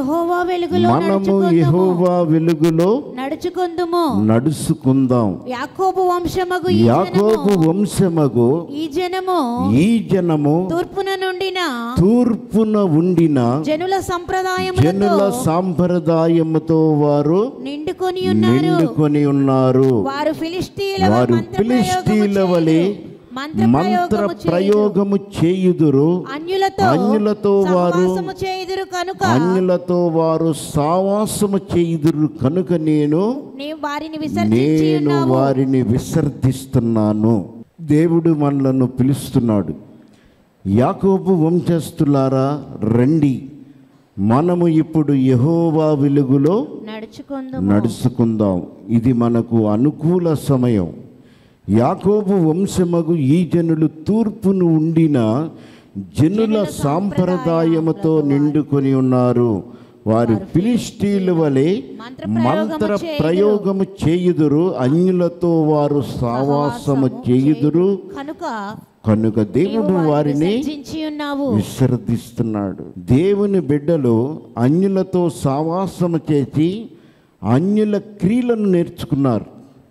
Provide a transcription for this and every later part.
యెహోవా వెలుగులో మనము నడుచుకొందుము. యెహోవా వెలుగులో నడుచుకొందుము నడుచుకుందాం యాకోబు వంశమగు ఈ యాకోబు జనము వంశమగు ఈ జనము ఈ జనము తూర్పున నుండిన తూర్పున ఉండిన జనుల సంప్రదాయములతో జనుల సాంప్రదాయముతో వారు నిండుకొని ఉన్నారు నిండుకొని ఉన్నారు వారు ఫిలిస్తీన్ల వారు మంత్ర ఫిలిస్తీన్ల ప్రయోగము వలె చేయుదురు. మంత్ర మంత్ర ప్రయోగము చేయుదురు. ప్రయోగము చేయుదురు అన్యులతో అన్యులతో వారు సహవాసము చేయుదురు కనుక అన్యులతో వారు సావాసము చేయుదురు కనుక నేను నీవు వారిని విసర్జించి నేను ఉన్నావు వారిని విసర్జిస్తున్నాను దేవుడు మనలను పిలుస్తున్నాడు యాకోబు వంశస్థులారా రండి మనము ఇప్పుడు యెహోవా వెలుగులో నడుచుకుందు నడుచుకుందాం ఇది మనకు అనుకూల సమయం యాకోబు వంశమగు ఈ జనులు తూర్పును ఉండిన జనుల సాంప్రదాయముతో నిండుకొని ఉన్నారు వారు ఫిలిస్టీల వలె మంత్ర ప్రయోగము చేయుదురు అన్యులతో వారు సావాసము చేయుదురు కనుక కనుక దేవుడు నీవు వారిని విసర్జించి ఉన్నావు విసర్జిస్తున్నాడు దేవుని బిడ్డలు అన్యులతో సావాసము చేసి అన్యుల క్రియలను నేర్చుకున్నారు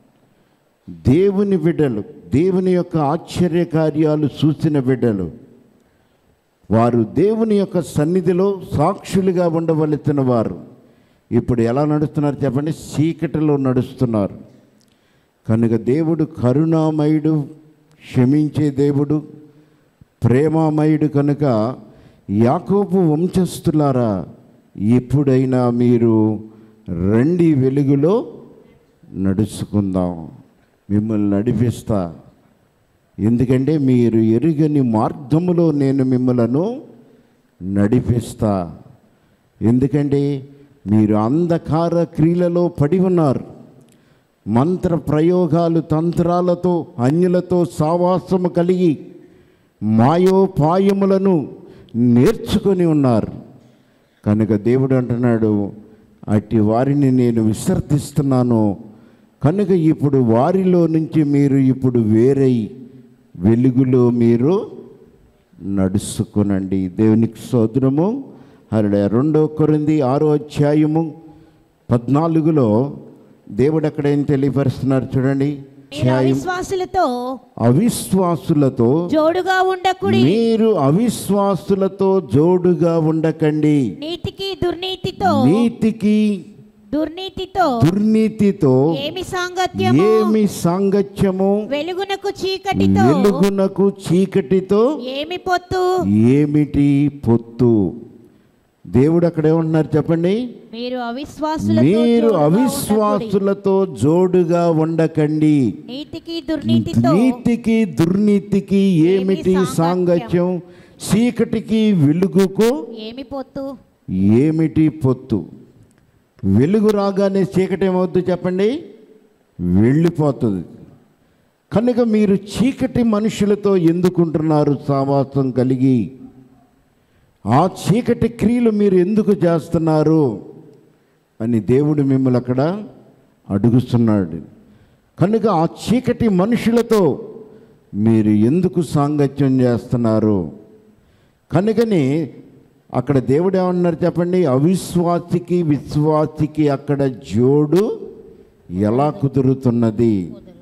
దేవుని బిడ్డలు దేవుని యొక్క ఆశ్చర్య కార్యాలు చూసిన బిడ్డలు వారు దేవుని యొక్క సన్నిధిలో సాక్షులుగా ఉండవలసిన వారు ఇప్పుడు ఎలా నడుస్తున్నారు చెప్పండి చీకటిలో నడుస్తున్నారు కనుక దేవుడు కరుణామయుడు క్షమించే దేవుడు ప్రేమామయుడు కనుక యాకోబు వంశస్థులారా ఎప్పుడైనా మీరు రండి వెలుగులో నడుచుకుందాం మిమ్మల్ని నడిపిస్తా ఎందుకంటే మీరు ఎరుగని మార్గములో నేను మిమ్మలను నడిపిస్తా ఎందుకంటే మీరు అంధకార క్రియలలో పడి ఉన్నారు మంత్ర ప్రయోగాలు తంత్రాలతో అన్యులతో సావాసము కలిగి మాయోపాయములను నేర్చుకొని ఉన్నారు కనుక దేవుడు అంటున్నాడు అట్టి వారిని నేను విసర్జిస్తున్నాను కనుక ఇప్పుడు వారిలో నుంచి మీరు ఇప్పుడు వేరై వెలుగులో మీరు నడుచుకునండి దేవునికి సోదరము హరడ రెండో కొరింది ఆరో అధ్యాయము పద్నాలుగులో దేవుడు అక్కడ ఏం తెలియపరుస్తున్నారు చూడండి మీరు అధ్యాయం అవిశ్వాసులతో అవిశ్వాసులతో జోడుగా ఉండకుడి మీరు అవిశ్వాసులతో జోడుగా ఉండకండి నీతికి దుర్నీతితో నీతికి దుర్నీతితో దుర్నీతితో ఏమి సాంగత్యము ఏమి సాంగత్యము వెలుగునకు చీకటితో వెలుగునకు చీకటితో ఏమి పొత్తు ఏమిటి పొత్తు దేవుడు అక్కడ ఏమంటున్నారు చెప్పండి మీరు అవిశ్వాసులతో మీరు జోడుగా ఉండకుడి. అవిశ్వాసులతో జోడుగా ఉండకండి నీతికి దుర్నీతితో నీతికి దుర్నీతికి ఏమిటి ఏమి సాంగత్యం చీకటికి వెలుగుకు ఏమి పొత్తు ఏమిటి పొత్తు వెలుగు రాగానే చీకటి ఏమవుద్ది చెప్పండి వెళ్ళిపోతుంది కనుక మీరు చీకటి మనుషులతో ఎందుకుంటున్నారు సావాసం కలిగి ఆ చీకటి క్రియలు మీరు ఎందుకు చేస్తున్నారు అని దేవుడు మిమ్మల్ని అక్కడ అడుగుతున్నాడు కనుక ఆ చీకటి మనుషులతో మీరు ఎందుకు సాంగత్యం చేస్తున్నారు కనుకని అక్కడ దేవుడు ఏమన్నారు చెప్పండి అవిశ్వాసికి విశ్వాసికి అక్కడ జోడు ఎలా కుదురుతున్నది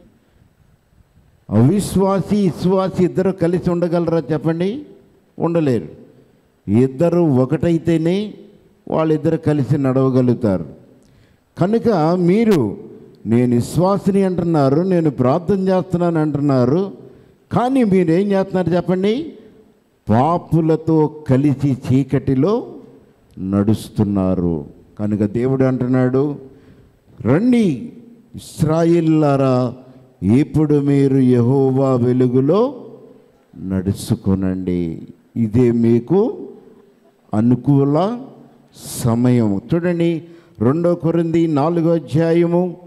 అవిశ్వాసి విశ్వాసి ఇద్దరు కలిసి ఉండగలరా చెప్పండి ఉండలేరు ఇద్దరు ఒకటైతేనే వాళ్ళిద్దరు కలిసి నడవగలుగుతారు కనుక మీరు నేను విశ్వాసిని అంటున్నారు నేను ప్రార్థన చేస్తున్నాను అంటున్నారు కానీ మీరు ఏం చేస్తున్నారు చెప్పండి పాపులతో కలిసి చీకటిలో నడుస్తున్నారు కనుక దేవుడు అంటున్నాడు రండి ఇస్రాయిల్లారా ఇప్పుడు మీరు యెహోవా వెలుగులో నడుచుకొనండి ఇదే మీకు అనుకూల సమయం చూడండి రెండో కొరింది నాలుగో అధ్యాయము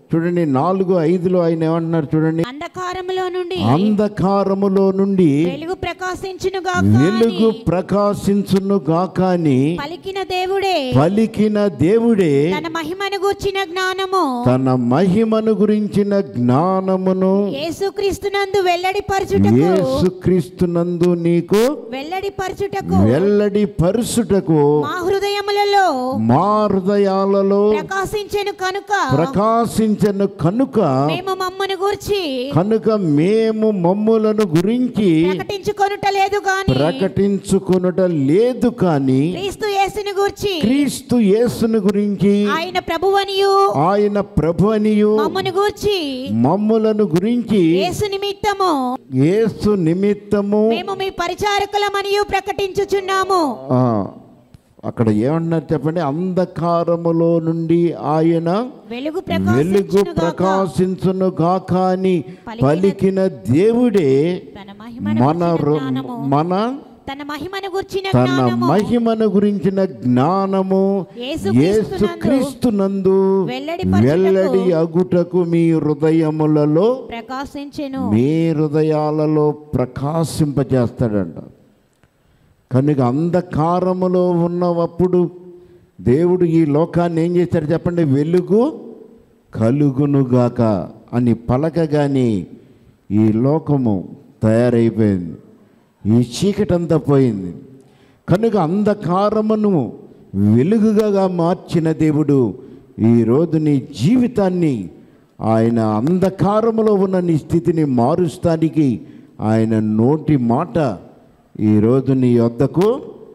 చూడండి నాలుగు ఐదులో ఆయన ఏమంటున్నారు చూడండి అంధకారములో నుండి అంధకారములో నుండి వెలుగు ప్రకాశించును వెలుగు ప్రకాశించును గాకాని పలికిన దేవుడే పలికిన దేవుడే తన మహిమను గూర్చిన జ్ఞానము తన మహిమను గురించిన జ్ఞానమును యేసుక్రీస్తునందు వెల్లడి పరచుటకు యేసుక్రీస్తునందు నీకు వెల్లడి పరచుటకు వెల్లడి పరుసుటకు మా హృదయములలో మా హృదయాలలో ప్రకాశించెను కనుక ప్రకాశించను కనుక మేము మమ్మను గూర్చి కనుక మేము మమ్ములను గురించి ప్రకటించుకొనుట లేదు గాని ప్రకటించుకొనుట లేదు కానీ క్రీస్తు యేసుని గూర్చి క్రీస్తు యేసును గురించి ఆయన ప్రభువనియు ఆయన ప్రభు అనియు మమ్మను గూర్చి మమ్ములను గురించి యేసు నిమిత్తము యేసు నిమిత్తము మేము మీ పరిచారకులమనియు ప్రకటించుచున్నాము ఆ, అక్కడ ఏమన్నారు చెప్పండి అంధకారములో నుండి ఆయన వెలుగు వెలుగు ప్రకాశించును గాక. ప్రకాశించును గాక అని పలికిన దేవుడే తన మహిమను మన గుర్చిన రు- జ్ఞానము మన తన మహిమను గుర్చిన తన జ్ఞానము మహిమను గురించిన జ్ఞానము యేసుక్రీస్తునందు యేసుక్రీస్తునందు వెల్లడిపరచుటకు వెల్లడి అగుటకు మీ హృదయములలో ప్రకాశించెను మీ హృదయాలలో ప్రకాశింపజేస్తాడంట కనుక అంధకారములో ఉన్నప్పుడు దేవుడు ఈ లోకాన్ని ఏం చేశాడు చెప్పండి వెలుగు కలుగునుగాక అని పలకగానే ఈ లోకము తయారైపోయింది ఈ చీకటంతా పోయింది కనుక అంధకారమును వెలుగుగా మార్చిన దేవుడు ఈరోజు నీ జీవితాన్ని ఆయన అంధకారములో ఉన్న నీ స్థితిని మారుస్తానికి ఆయన నోటి మాట ఈరోజు నీ వద్దకు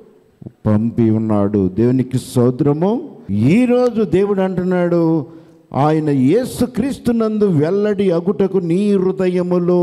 పంపి ఉన్నాడు దేవునికి సోదరము ఈరోజు దేవుడు అంటున్నాడు ఆయన యేసుక్రీస్తునందు వెల్లడి అగుటకు నీ హృదయములో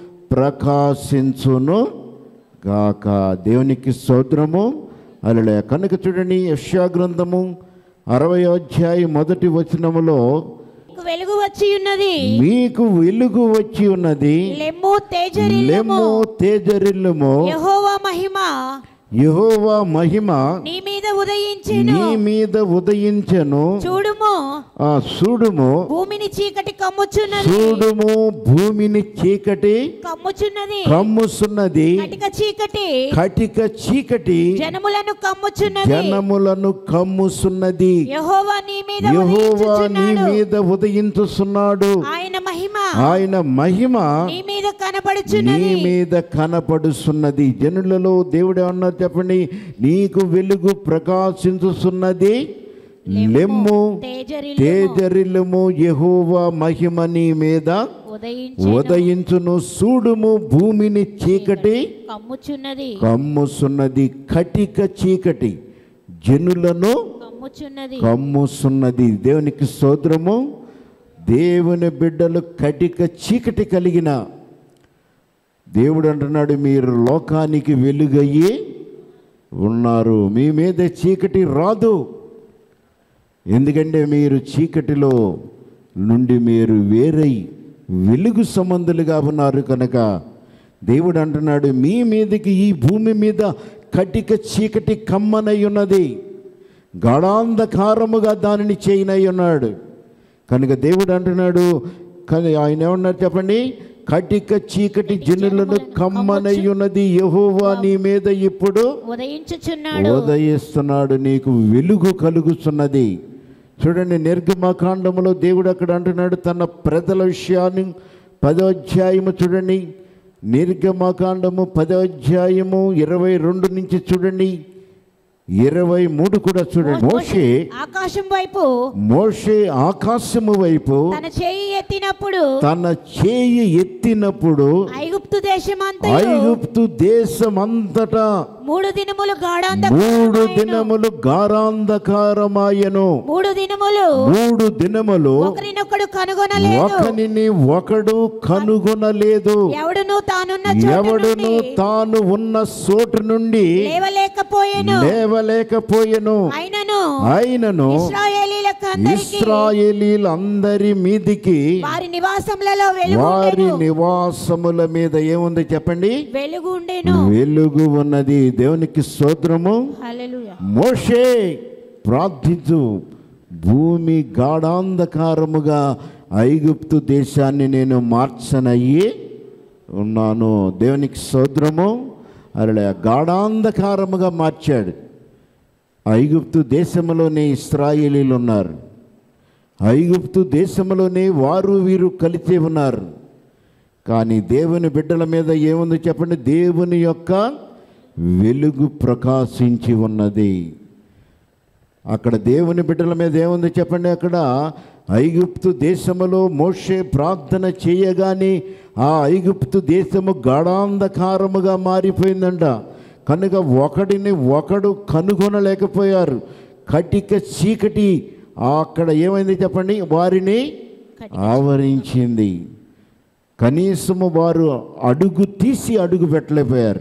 ప్రకాశించును గాక దేవునికి స్తోత్రము అలా కనుక చూడండి యెషయా గ్రంథము అరవై అధ్యాయం మొదటి వచనములో నీకు వెలుగు వచ్చి ఉన్నది మీకు వెలుగు వచ్చి ఉన్నది లెమ్ము తేజరిల్లుము లెమ్ము తేజరిల్లుము యెహోవా మహిమ యెహోవా మహిమ నీ మీద ఉదయించెను నీ మీద ఉదయించెను చూడుము ఆ చూడుము భూమిని చీకటి కమ్ముచున్నది చూడుము భూమిని చీకటి కమ్ముచున్నది కమ్ముసున్నది కటిక చీకటి కటిక చీకటి జనములను కమ్ముచున్నది జనములను కమ్ముసున్నది యెహోవా నీ మీద యెహోవా నీ ఉదయించుచున్నాడు మీద ఉదయించుచున్నాడు ఆయన మహిమ ఆయన మహిమ నీ మీద నీ కనబడుచున్నది మీద కనపడుచున్నది జనులలో దేవుడు ఏమన్నారు చెప్పండి నీకు వెలుగు ప్రకాశించుచున్నది లెమ్ము తేజరిల్లుము తేజరిల్లుము యెహోవా మహిమ నీ మీద ఉదయించెను ఉదయించును సూడుము భూమిని చీకటి కమ్ముచున్నది కమ్ముసున్నది కటిక చీకటి జనులను కమ్ముచున్నది కమ్ముసున్నది దేవునికి స్తోత్రము దేవుని బిడ్డలు కటిక చీకటి కలిగిన దేవుడు అంటున్నాడు మీరు లోకానికి వెలుగయ్యి ఉన్నారు మీ మీద చీకటి రాదు ఎందుకంటే మీరు చీకటిలో నుండి మీరు వేరై వెలుగు సంబంధులుగా ఉన్నారు కనుక దేవుడు అంటున్నాడు మీ మీదకి ఈ భూమి మీద కటిక చీకటి కమ్మనై ఉన్నది గాఢాంధకారముగా దానిని చేయనై ఉన్నాడు కనుక దేవుడు అంటున్నాడు కానీ ఆయన ఏమన్నారు చెప్పండి కటిక చీకటి జనులను కమ్మనై ఉన్నది యెహోవా నీ మీద ఇప్పుడు ఉదయించుచున్నాడు ఉదయిస్తున్నాడు నీకు వెలుగు కలుగుతున్నది చూడండి నిర్గమకాండములో దేవుడు అక్కడ అంటున్నాడు తన ప్రజల విషయాన్ని పదో అధ్యాయము చూడండి నిర్గమకాండము పదో అధ్యాయము ఇరవై రెండు నుంచి చూడండి ఇరవై మూడు కూడా చూడండి మోషే ఆకాశం వైపు మోషే ఆకాశము వైపు తన చేయి ఎత్తినప్పుడు తన చేయి ఎత్తినప్పుడు ఐగుప్తు దేశమంతా ఐగుప్తు దేశమంతటా మూడు దినములు మూడు గాఢాంధకారమాయెను. దినములు గారాంధకారమాయను మూడు దినములు మూడు దినములు ఒకరినొకడు కనుగొనలేదు ఒకనిని ఒకడు కనుగొనలేదు ఎవడును తానున్న చోటు ఎవడును నుండి తాను ఉన్న చోటు నుండి లేవలేకపోయెను లేవలేకపోయెను అయినను అయినను ఇశ్రాయేలీలకు అందరికి ఇస్రాయేలీలందరి మీదికి వారి నివాసములలో వెలుగు వారి ఉండెను. నివాసముల మీద ఏముంది చెప్పండి వెలుగు ఉండేను వెలుగు ఉన్నది దేవునికి స్తోత్రము హల్లెలూయా మోషే ప్రార్థించు భూమి గాఢాంధకారముగా ఐగుప్తు దేశాన్ని నేను మార్చనయ్యి ఉన్నాను దేవునికి సోద్రము అలా గాఢాంధకారముగా మార్చాడు ఐగుప్తు దేశంలోనే ఇస్రాయేలీలు ఉన్నారు ఐగుప్తు దేశంలోనే వారు వీరు కలిసి ఉన్నారు కానీ దేవుని బిడ్డల మీద ఏముంది చెప్పండి దేవుని యొక్క వెలుగు ప్రకాశించి ఉన్నది అక్కడ దేవుని బిడ్డల మీద ఏముంది చెప్పండి అక్కడ ఐగుప్తు దేశములో మోషే ప్రార్థన చేయగానే ఆ ఐగుప్తు దేశము గాఢాంధకారముగా మారిపోయిందంట కనుక ఒకడిని ఒకడు కనుగొనలేకపోయారు కటిక చీకటి అక్కడ ఏమైంది చెప్పండి వారిని ఆవరించింది కనీసము వారు అడుగు తీసి అడుగు పెట్టలేకపోయారు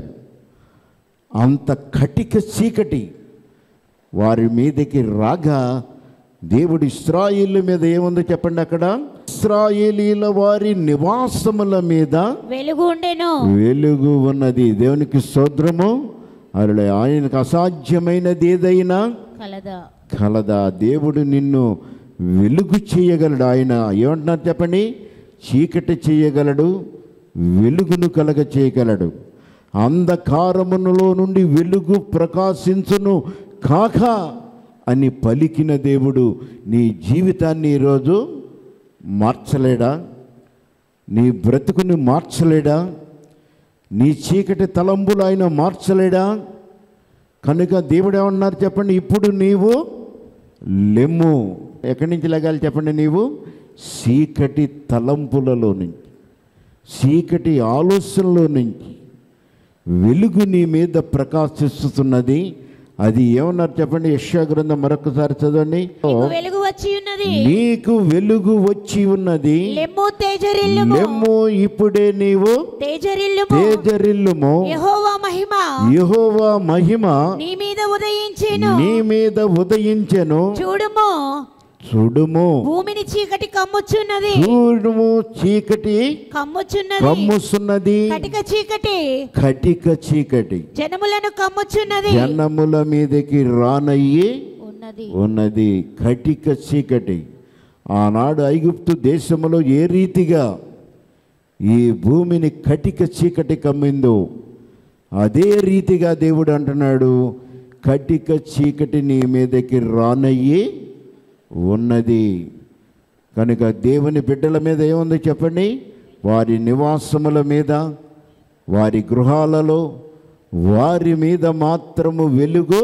అంత కటిక చీకటి వారి మీదకి రాగా దేవుడు ఇస్రాయేల్ మీద ఏముందో చెప్పండి అక్కడ ఇస్రాయేలీల వారి నివాసముల మీద వెలుగు ఉండెను వెలుగు ఉన్నది దేవునికి సోద్రము అలా ఆయనకు అసాధ్యమైనది ఏదైనా కలదా కలదా దేవుడు నిన్ను వెలుగు చేయగలడు ఆయన ఏమంటున్నారు చెప్పండి చీకటి చేయగలడు వెలుగును కలగ చేయగలడు అంధకారములో నుండి వెలుగు ప్రకాశించును కాక అని పలికిన దేవుడు నీ జీవితాన్ని ఈరోజు మార్చలేడా నీ బ్రతుకుని మార్చలేడా నీ చీకటి తలంబులు ఆయన మార్చలేడా కనుక దేవుడు ఏమన్నారు చెప్పండి ఇప్పుడు నీవు లెమ్ము ఎక్కడి నుంచి లగాలి చెప్పండి నీవు చీకటి తలంపులలో నుంచి చీకటి ఆలోచనలో నుంచి వెలుగు నీ మీద ప్రకాశిస్తున్నది అది ఏమన్నారు చెప్పండి యశ్యా గ్రంథం మరొకసారి చదవండి నీకు వెలుగు వచ్చి ఉన్నది నీకు వెలుగు వచ్చి ఉన్నది లెమ్ము తేజరిల్లుము లెమ్ము ఇప్పుడే నీవు తేజరిల్లుము తేజరిల్లుము యెహోవా మహిమ యెహోవా మహిమ నీ మీద ఉదయించెను నీ మీద ఉదయించెను చూడుము చూడుము భూమిని చీకటి కమ్ముచున్నది చూడుము చీకటి కమ్ముచున్నది కమ్ముసున్నది కటిక చీకటి కటిక చీకటి జనములను కమ్ముచున్నది జనముల మీదకి రానయ్యి ఉన్నది ఉన్నది కటిక చీకటి ఆనాడు ఐగుప్తు దేశములో ఏ రీతిగా ఈ భూమిని కటిక చీకటి కమ్మిందో అదే రీతిగా దేవుడు అంటున్నాడు కటిక చీకటి నీ మీదకి రానయ్యి ఉన్నది కనుక దేవుని బిడ్డల మీద ఏముంది చెప్పండి వారి నివాసముల మీద వారి గృహాలలో వారి మీద మాత్రము వెలుగు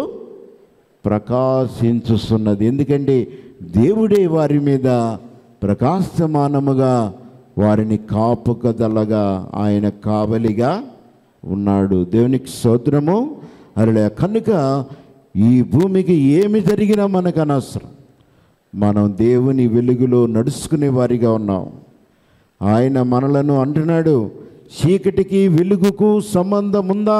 ప్రకాశించుస్తున్నది ఎందుకంటే దేవుడే వారి మీద ప్రకాశమానముగా వారిని కాపుకదలగా ఆయన కావలిగా ఉన్నాడు దేవునికి స్తోత్రము అలా కనుక ఈ భూమికి ఏమి జరిగినా మనకు అనవసరం మనం దేవుని వెలుగులో నడుచుకునే వారిగా ఉన్నాం ఆయన మనలను అంటున్నాడు చీకటికి వెలుగుకు సంబంధం ఉందా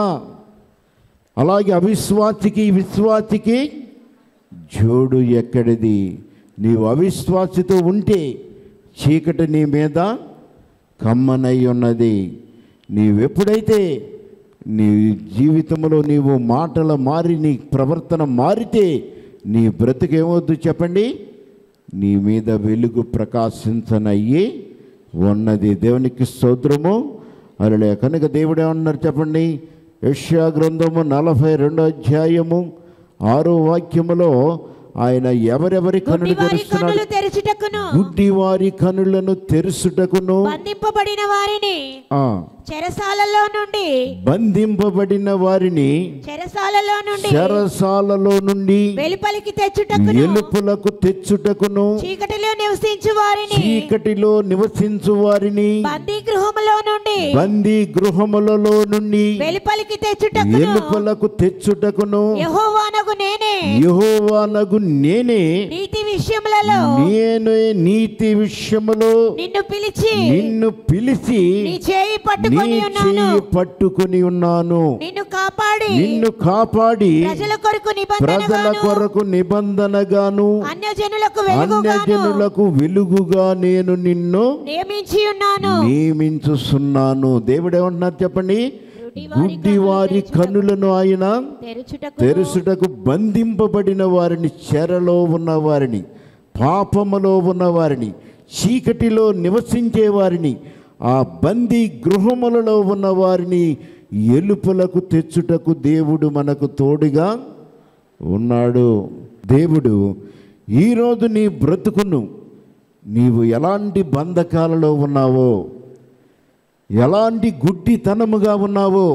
అలాగే అవిశ్వాసికి విశ్వాసికి జోడు ఎక్కడిది నీవు అవిశ్వాసితో ఉంటే చీకటి నీ మీద కమ్మనై ఉన్నది నీవెప్పుడైతే నీ జీవితంలో నీవు మాటల మారి నీ ప్రవర్తన మారితే నీ బ్రతుకేమవుద్దు చెప్పండి నీ మీద వెలుగు ప్రకాశించనయ్యి ఉన్నది దేవునికి స్తోత్రము అలా కనుక దేవుడు ఏమన్నారు చెప్పండి యష్యా గ్రంథము నలభై రెండో అధ్యాయము ఆరో వాక్యములో ఆయన ఎవరెవరి కనులు గుడ్డివారి తెరుస్తున్నాడు కన్నులు తెరచుటకును గుడ్డివారి కనులను తెరుసుటకును బంధింపబడిన వారిని ఆ, చెరసాలలో నుండి బంధింపబడిన వారిని చెరసాలలో నుండి చెరసాలలో నుండి వెలుపలికి తెచ్చుటకును ఎలుపులకు తెచ్చుటకును చీకటిలో నివసించు వారిని చీకటిలో నివసించు వారిని బందీ గృహములో నుండి బందీ గృహములలో నుండి వెలుపలికి తెచ్చుటకును ఎలుపలకు తెచ్చుటకును యెహోవానగు నేనే యెహోవానగు నేనే నీతి విషయములలో నేనే నీతి విషయములో నిన్ను పిలిచి నిన్ను పిలిచి నీ చేయి నీ పట్టుకొని ఉన్నాను చెయ్యి పట్టుకుని ఉన్నాను నిన్ను కాపాడి నిన్ను కాపాడి ప్రజల కొరకు ప్రజల నిబంధనగాను కొరకు నిబంధనగాను అన్యజనులకు వెలుగుగాను అన్యజనులకు వెలుగుగా నేను నిన్ను నియమించి ఉన్నాను నియమించుస్తున్నాను దేవుడు ఏమంటున్నారు చెప్పండి గుడ్డి వారి కన్నులను ఆయన తెరుచుటకు తెరుసుటకు బంధింపబడిన వారిని చెరలో ఉన్న వారిని పాపములో ఉన్న వారిని చీకటిలో నివసించే వారిని ఆ బందీ గృహములలో ఉన్న వారిని ఎలుపులకు తెచ్చుటకు దేవుడు మనకు తోడుగా ఉన్నాడు దేవుడు ఈరోజు నీ బ్రతుకును నీవు ఎలాంటి బంధకాలలో ఉన్నావో ఎలాంటి గుడ్డితనముగా ఉన్నావో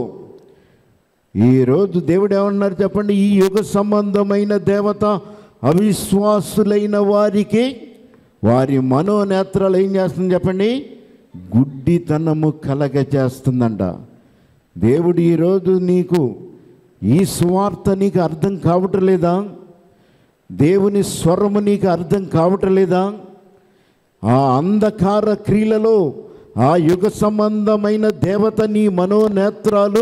ఈరోజు దేవుడు ఏమన్నారు చెప్పండి ఈ యుగ సంబంధమైన దేవత అవిశ్వాసులైన వారికి వారి మనోనేత్రాలు ఏం చేస్తుంది చెప్పండి గుడ్డితనము కలగ చేస్తుందంట దేవుడు ఈరోజు నీకు ఈ సువార్త నీకు అర్థం కావటం లేదా దేవుని స్వరము నీకు అర్థం కావటం లేదా ఆ అంధకార క్రియలలో ఆ యుగ సంబంధమైన దేవత నీ మనోనేత్రాలు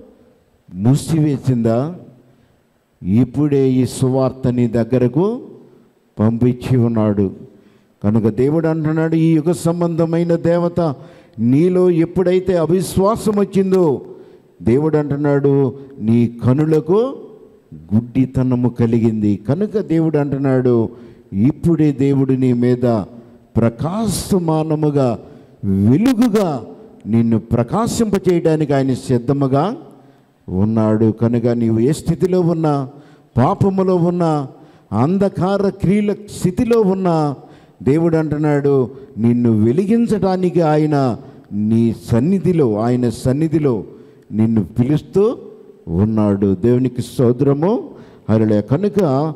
మూసివేసిందా ఇప్పుడే ఈ సువార్త నీ దగ్గరకు పంపించి ఉన్నాడు కనుక దేవుడు అంటున్నాడు ఈ యుగ సంబంధమైన దేవత నీలో ఎప్పుడైతే అవిశ్వాసం వచ్చిందో దేవుడు అంటున్నాడు నీ కనులకు గుడ్డితనము కలిగింది కనుక దేవుడు అంటున్నాడు ఇప్పుడే దేవుడు నీ మీద ప్రకాశమానముగా వెలుగుగా నిన్ను ప్రకాశింపచేయడానికి ఆయన సిద్ధముగా ఉన్నాడు కనుక నీవు ఏ స్థితిలో ఉన్నా పాపములో ఉన్నా అంధకార క్రియల స్థితిలో ఉన్నా దేవుడు అంటున్నాడు నిన్ను వెలిగించడానికి ఆయన నీ సన్నిధిలో ఆయన సన్నిధిలో నిన్ను పిలుస్తూ ఉన్నాడు దేవునికి సోదరము అరలే కనుక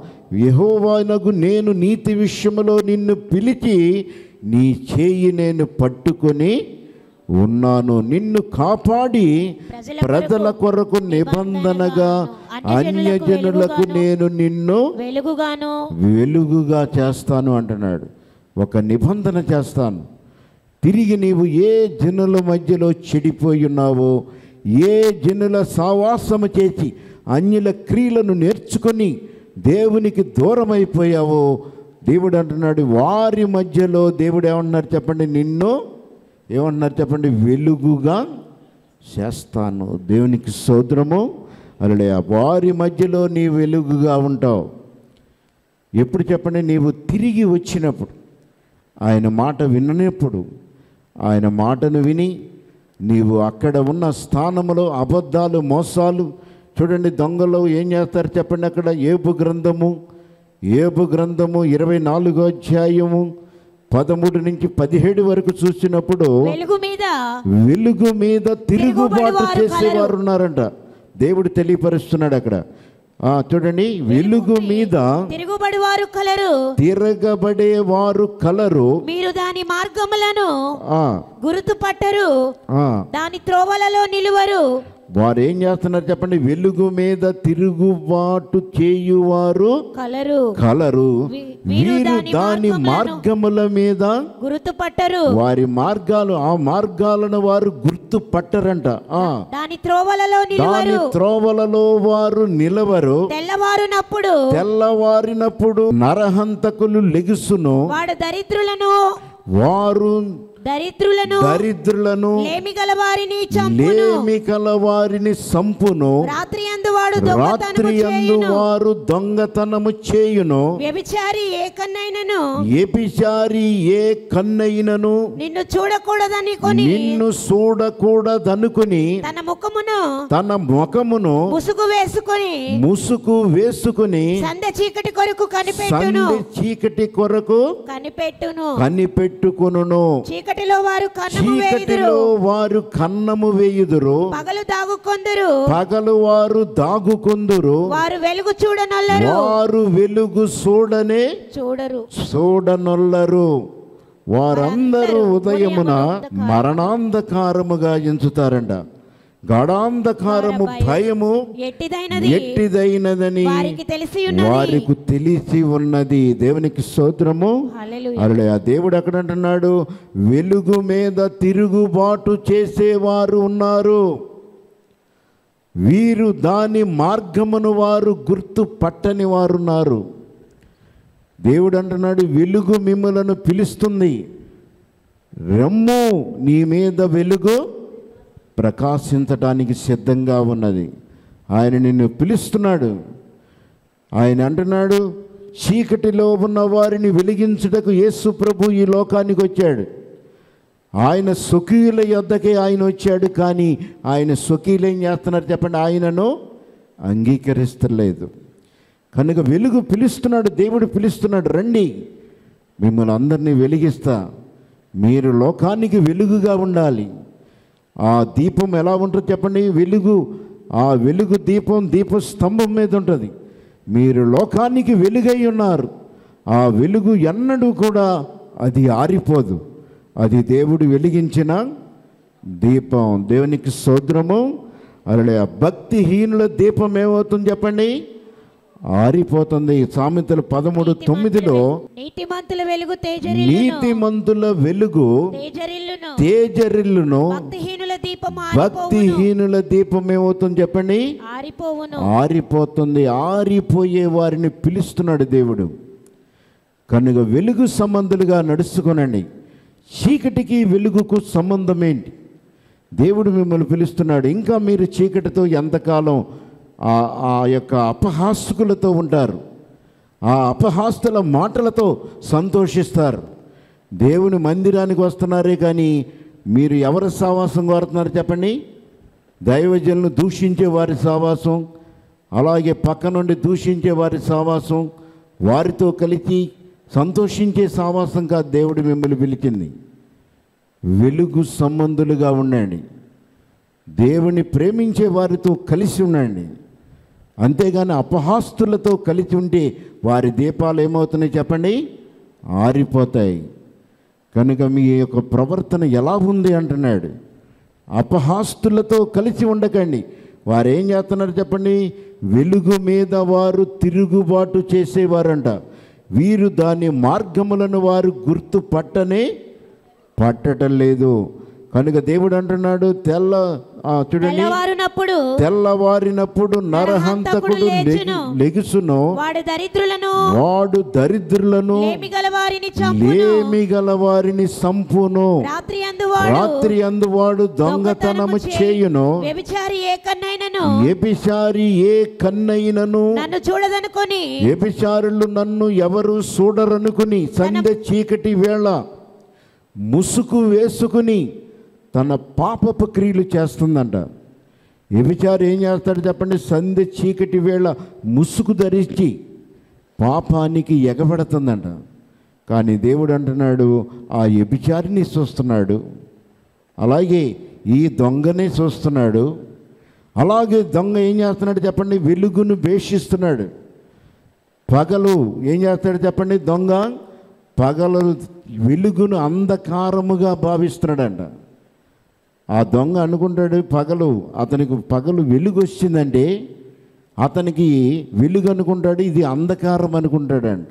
యహోవానగు నేను నీతి విషయములో నిన్ను పిలిచి నీ చేయి నేను పట్టుకొని ఉన్నాను నిన్ను కాపాడి ప్రజల ప్రజల కొరకు నిబంధనగా అన్యజనులకు నేను నిన్ను వెలుగుగాను వెలుగుగా చేస్తాను అంటున్నాడు ఒక నిబంధన చేస్తాను తిరిగి నీవు ఏ జనుల మధ్యలో చెడిపోయి ఉన్నావో ఏ జనుల సావాసము చేసి అన్యుల క్రియలను నేర్చుకొని దేవునికి దూరం అయిపోయావో దేవుడు అంటున్నాడు వారి మధ్యలో దేవుడు ఏమన్నారు చెప్పండి నిన్ను ఏమన్నారు చెప్పండి వెలుగుగా చేస్తాను దేవునికి సోదరము అలలే వారి మధ్యలో నీ వెలుగుగా ఉంటావు ఎప్పుడు చెప్పండి నీవు తిరిగి వచ్చినప్పుడు ఆయన మాట విననప్పుడు ఆయన మాటను విని నీవు అక్కడ ఉన్న స్థానంలో అబద్ధాలు మోసాలు చూడండి దొంగలు ఏం చేస్తారు చెప్పండి అక్కడ ఏబు గ్రంథము ఏబు గ్రంథము ఇరవై నాలుగో అధ్యాయము పదమూడు నుంచి పదిహేడు వరకు చూసినప్పుడు వెలుగు మీద వెలుగు మీద తిరుగుబాటు తిరుగుబడివారు చేసేవారు ఉన్నారంట దేవుడు తెలియపరుస్తున్నాడు అక్కడ ఆ, చూడండి వెలుగు మీద తిరుగుబడి వారు కలరు తిరగబడే వారు కలరు మీరు దాని మార్గములను ఆ, గుర్తుపట్టరు ఆ. దాని త్రోవలలో నిలువరు వారు ఏం చేస్తున్నారు చెప్పండి వెలుగు మీద తిరుగుబాటు చేయువారు కలరు కలరు వీ- వీరు వీరు దాని దాని మార్గములను మార్గముల మీద గుర్తుపట్టరు వారి మార్గాలు ఆ మార్గాలను వారు గుర్తు పట్టరంట ఆ దాని త్రోవలలో దాని నిలువరు త్రోవలలో వారు నిలవరు తెల్లవారునప్పుడు తెల్లవారినప్పుడు నరహంతకులు లెగుసును వాడు దరిద్రులను వారు దరిద్రులను దరిద్రులను లేమి గల వారిని చంపును లేమి కల వారిని సంపును రాత్రి అందు వాడు దొంగతనము రాత్రి అందు చేయును వారు దొంగతనము చేయును వ్యభిచారి ఏ కన్నైనను ఏపిచారి ఏ కన్నైనను నిన్ను చూడకూడదని కొని నిన్ను చూడకూడదనుకుని తన ముఖమును తన ముఖమును ముసుగు వేసుకొని ముసుగు వేసుకుని సంధ్య చీకటి కొరకు కనిపెట్టును సంధి చీకటి కొరకు కనిపెట్టును కనిపెట్టుకొనును చీకటిలో వారు కన్నము వేయుదురు చీకటిలో వారు కన్నము వేయుదురు పగలు దాగుకొందురు పగలు వారు దాగుకొందురు వారు వెలుగు చూడనొల్లరు వారు వెలుగు చూడనే చూడరు చూడనొల్లరు వారందరూ ఉదయమున మరణాంధకారముగా ఎంచుతారంట గాఢాంధకారము భయము ఎట్టిదైనది ఎట్టిదైనదని వారికి తెలిసి ఉన్నది వారికి తెలిసి ఉన్నది దేవునికి స్తోత్రము హల్లెలూయా. అరలే ఆ దేవుడు ఎక్కడ అంటున్నాడు వెలుగు మీద తిరుగుబాటు చేసేవారు ఉన్నారు వీరు దాని మార్గమును వారు గుర్తు పట్టని వారున్నారు దేవుడు అంటున్నాడు వెలుగు మిమ్మలను పిలుస్తుంది రమ్ము నీ మీద వెలుగు ప్రకాశించటానికి సిద్ధంగా ఉన్నది ఆయన నిన్ను పిలుస్తున్నాడు ఆయన అంటున్నాడు చీకటిలో ఉన్న వారిని వెలిగించుటకు యేసు ప్రభు ఈ లోకానికి వచ్చాడు ఆయన స్వకీయుల యొద్దకే ఆయన వచ్చాడు కానీ ఆయన స్వకీయులు ఏం చేస్తున్నారు చెప్పండి ఆయనను అంగీకరిస్తలేదు కనుక వెలుగు పిలుస్తున్నాడు దేవుడు పిలుస్తున్నాడు రండి మిమ్మల్ని అందరినీ వెలిగిస్తా మీరు లోకానికి వెలుగుగా ఉండాలి ఆ దీపం ఎలా ఉంటుంది చెప్పండి వెలుగు ఆ వెలుగు దీపం దీప స్తంభం మీద ఉంటుంది మీరు లోకానికి వెలుగై ఉన్నారు ఆ వెలుగు ఎన్నడూ కూడా అది ఆరిపోదు అది దేవుడు వెలిగించిన దీపం దేవునికి సోద్రము అలా భక్తిహీనుల దీపం ఏమవుతుంది చెప్పండి ఆరిపోతుంది సామెతలు పదమూడు తొమ్మిదిలో నీతిమంతుల వెలుగు తేజరిల్లును నీతిమంతుల వెలుగు తేజరిల్లును తేజరిల్లును భక్తిహీనుల దీపం ఆరిపోవును భక్తిహీనుల దీపం ఏమవుతుంది చెప్పండి ఆరిపోవును ఆరిపోతుంది ఆరిపోయే వారిని పిలుస్తున్నాడు దేవుడు కనుక వెలుగు సంబంధులుగా నడుచుకోనండి చీకటికి వెలుగుకు సంబంధం ఏంటి దేవుడు మిమ్మల్ని పిలుస్తున్నాడు ఇంకా మీరు చీకటితో ఎంతకాలం ఆ ఆ యొక్క అపహాస్కులతో ఉంటారు ఆ అపహాస్తుల మాటలతో సంతోషిస్తారు దేవుని మందిరానికి వస్తున్నారే కానీ మీరు ఎవరి సావాసం కోరుతున్నారు చెప్పండి దైవజనులు దూషించే వారి సావాసం అలాగే పక్క నుండి దూషించే వారి సావాసం వారితో కలిసి సంతోషించే సావాసం కాదు దేవుడు మిమ్మల్ని పిలిచింది వెలుగు సంబంధులుగా ఉండండి దేవుని ప్రేమించే వారితో కలిసి ఉండండి అంతేగాని అపహాస్తులతో కలిసి ఉంటే వారి దీపాలు ఏమవుతున్నాయి చెప్పండి ఆరిపోతాయి కనుక మీ యొక్క ప్రవర్తన ఎలా ఉంది అంటున్నాడు అపహాస్తులతో కలిసి ఉండకండి వారు ఏం చేస్తున్నారు చెప్పండి వెలుగు మీద వారు తిరుగుబాటు చేసేవారంట వీరు దాని మార్గములను వారు గుర్తుపట్టనే పట్టడం లేదు కనుక దేవుడు అంటున్నాడు తెల్ల ఆ, చూడండి తెల్లవారునప్పుడు తెల్లవారినప్పుడు నరహంతకుడు లెగి- లేచును. లెగుసును వాడు దరిద్రులను వాడు దరిద్రులను లేమి గల వారిని చంపును లేమి గల వారిని సంపును రాత్రి అందువాడు రాత్రి అందువాడు దొంగతనము చేయును వ్యభిచారి ఏ కన్నైనను ఎపిశారి ఏ కన్నైనను నన్ను చూడదనుకొని ఎపిశారులు నన్ను ఎవరు చూడరనుకుని సంధ్య చీకటి వేళ ముసుగు వేసుకుని తన పాపపు క్రియలు చేస్తుందంట వ్యభిచారి ఏం చేస్తాడు చెప్పండి సంధ్య చీకటి వేళ ముసుగు ధరించి పాపానికి ఎగబడుతుందంట కానీ దేవుడు అంటున్నాడు ఆ వ్యభిచారిని చూస్తున్నాడు అలాగే ఈ దొంగనే చూస్తున్నాడు అలాగే దొంగ ఏం చేస్తున్నాడు చెప్పండి వెలుగును భేషిస్తున్నాడు పగలు ఏం చేస్తాడు చెప్పండి దొంగ పగలు వెలుగును అంధకారముగా భావిస్తున్నాడంట ఆ దొంగ అనుకుంటాడు పగలు అతనికి పగలు వెలుగు వచ్చిందంటే అతనికి వెలుగు అనుకుంటాడు ఇది అంధకారం అనుకుంటాడంట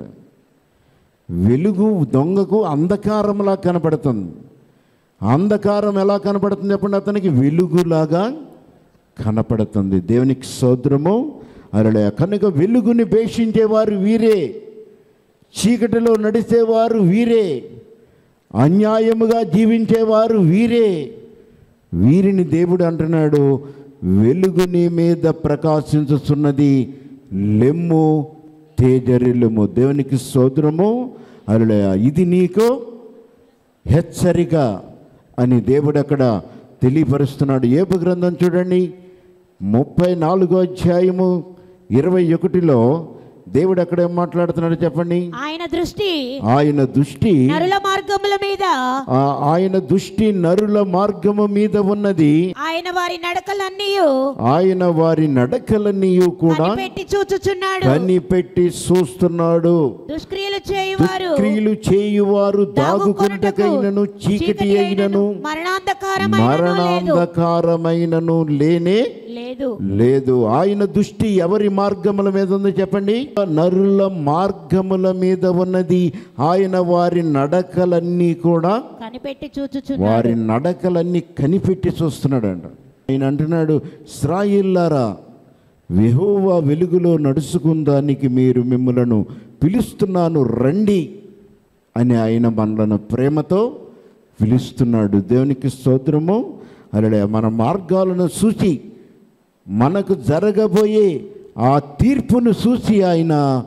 వెలుగు దొంగకు అంధకారంలా కనపడుతుంది అంధకారం ఎలా కనపడుతుంది చెప్పండి అతనికి వెలుగులాగా కనపడుతుంది దేవునికి సోదరము అరలే కనుక వెలుగుని భేషించేవారు వీరే చీకటిలో నడిచేవారు వీరే అన్యాయముగా జీవించేవారు వీరే వీరిని దేవుడు అంటున్నాడు వెలుగు నీ మీద ప్రకాశించుతున్నది లెమ్ము తేజరిల్లుము దేవునికి సోదరము అరలే ఇది నీకు హెచ్చరిక అని దేవుడు అక్కడ తెలియపరుస్తున్నాడు ఏపు గ్రంథం చూడండి ముప్పై నాలుగో అధ్యాయము ఇరవై ఒకటిలో దేవుడు అక్కడ ఏం మాట్లాడుతున్నాడు చెప్పండి ఆయన దృష్టి ఆయన దృష్టి నరుల మార్గముల మీద ఆ ఆయన దృష్టి నరుల మార్గము మీద ఉన్నది ఆయన వారి నడకలన్నీ ఆయన వారి నడకలన్నీ కూడా పెట్టి చూచుచున్నాడు కనిపెట్టి చూస్తున్నాడు దుష్క్రియలు చేయువారు క్రియలు చేయువారు దాగుకున్నటకైనను చీకటి అయినను మరణాంధకారమైన లేదు మరణాంధకారమైనను లేనే లేదు లేదు ఆయన దృష్టి ఎవరి మార్గముల మీద ఉంది చెప్పండి నరుల మార్గముల మీద ఉన్నది ఆయన వారి నడకలన్నీ కూడా కనిపెట్టి చూచుచున్నాడు వారి నడకలన్నీ కనిపెట్టి చూస్తున్నాడంట ఆయన అంటున్నాడు ఇస్రాయిల్లారా వెహోవా వెలుగులో నడుచుకుందానికి మీరు మిమ్మలను పిలుస్తున్నాను రండి అని ఆయన మనలను ప్రేమతో పిలుస్తున్నాడు దేవునికి స్తోత్రము అలా మన మార్గాలను చూసి మనకు జరగబోయే ఆ తీర్పును చూసి ఆయన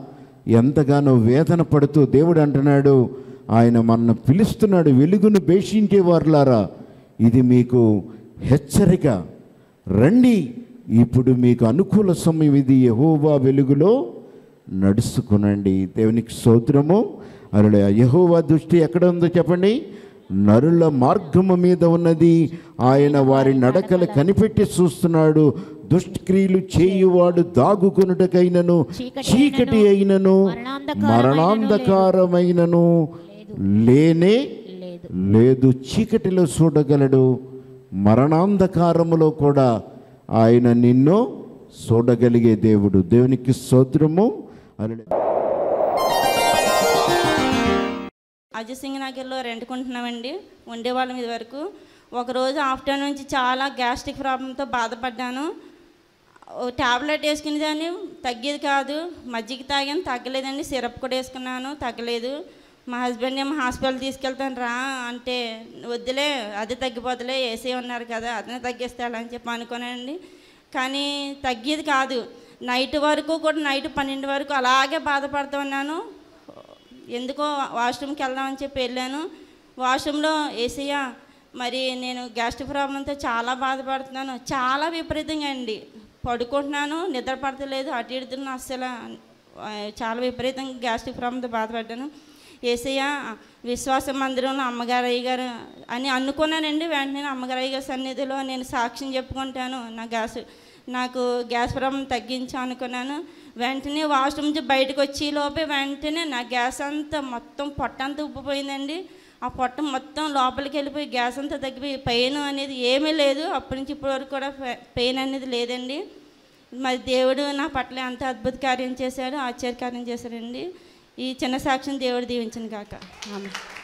ఎంతగానో వేదన పడుతూ దేవుడు అంటున్నాడు ఆయన మన పిలుస్తున్నాడు వెలుగును భేషించే వారులారా ఇది మీకు హెచ్చరిక రండి ఇప్పుడు మీకు అనుకూల సమయం ఇది యహోవా వెలుగులో నడుచుకునండి దేవునికి స్తోత్రము అరుడ యహోవా దృష్టి ఎక్కడ ఉందో చెప్పండి నరుల మార్గము మీద ఉన్నది ఆయన వారి నడకలు కనిపెట్టి చూస్తున్నాడు దుష్క్రియలు చేయువాడు దాగుకొనుటకైనను చీకటి అయినను మరణాంధకారమైనను లేనే లేదు లేదు చీకటిలో చూడగలడు మరణాంధకారములో కూడా ఆయన నిన్ను చూడగలిగే దేవుడు దేవునికి స్తోత్రము అరుడ అజయ్ సింగ్ నగర్లో రెంట్కుంటున్నామండి ఉండేవాళ్ళం ఇది వరకు ఒకరోజు ఆఫ్టర్నూన్ నుంచి చాలా గ్యాస్ట్రిక్ ప్రాబ్లంతో బాధపడ్డాను ఓ టాబ్లెట్ వేసుకునే దాన్ని తగ్గేది కాదు మజ్జిగ తాగాను తగ్గలేదండి సిరప్ కూడా వేసుకున్నాను తగ్గలేదు మా హస్బెండ్ ఏమో హాస్పిటల్ తీసుకెళ్తాను రా అంటే వద్దులే అది తగ్గిపోతులే ఏసీ ఉన్నారు కదా అతనే తగ్గిస్తాడని చెప్పి అనుకున్నానండి కానీ తగ్గేది కాదు నైట్ వరకు కూడా నైట్ పన్నెండు వరకు అలాగే బాధపడుతూ ఉన్నాను ఎందుకో వాష్రూమ్కి వెళ్దామని చెప్పి వెళ్ళాను వాష్రూమ్లో ఏసయ్య మరి నేను గ్యాస్ట్రిక్ ప్రాబ్లంతో చాలా బాధపడుతున్నాను చాలా విపరీతంగా అండి పడుకుంటున్నాను నిద్ర పడతలేదు అటు ఇడుతున్నా అస్సలు ఆ, చాలా విపరీతంగా గ్యాస్ట్రిక్ ప్రాబ్లంతో బాధపడ్డాను ఏసయ్య విశ్వాస మందిరంలో అమ్మగారు అయ్య గారు అని అనుకున్నానండి వెంటనే అమ్మగారు అయ్య గారి సన్నిధిలో నేను సాక్ష్యం చెప్పుకుంటాను నా గ్యాస్ నాకు గ్యాస్ ప్రాబ్లం తగ్గించు అనుకున్నాను వెంటనే వాష్రూమ్ నుంచి బయటకు వచ్చి లోపే వెంటనే నా గ్యాస్ అంతా మొత్తం పొట్ట అంతా ఉబ్బిపోయిందండి ఆ పొట్ట మొత్తం లోపలికి వెళ్ళిపోయి గ్యాస్ అంతా తగ్గిపోయి పెయిన్ అనేది ఏమీ లేదు అప్పటి నుంచి ఇప్పటి వరకు కూడా పెయిన్ అనేది లేదండి మరి దేవుడు నా పట్ల అంత అద్భుత కార్యం చేశాడు ఆశ్చర్య కార్యం చేశాడండి ఈ చిన్న సాక్ష్యం దేవుడు దీవించను కాక ఆమె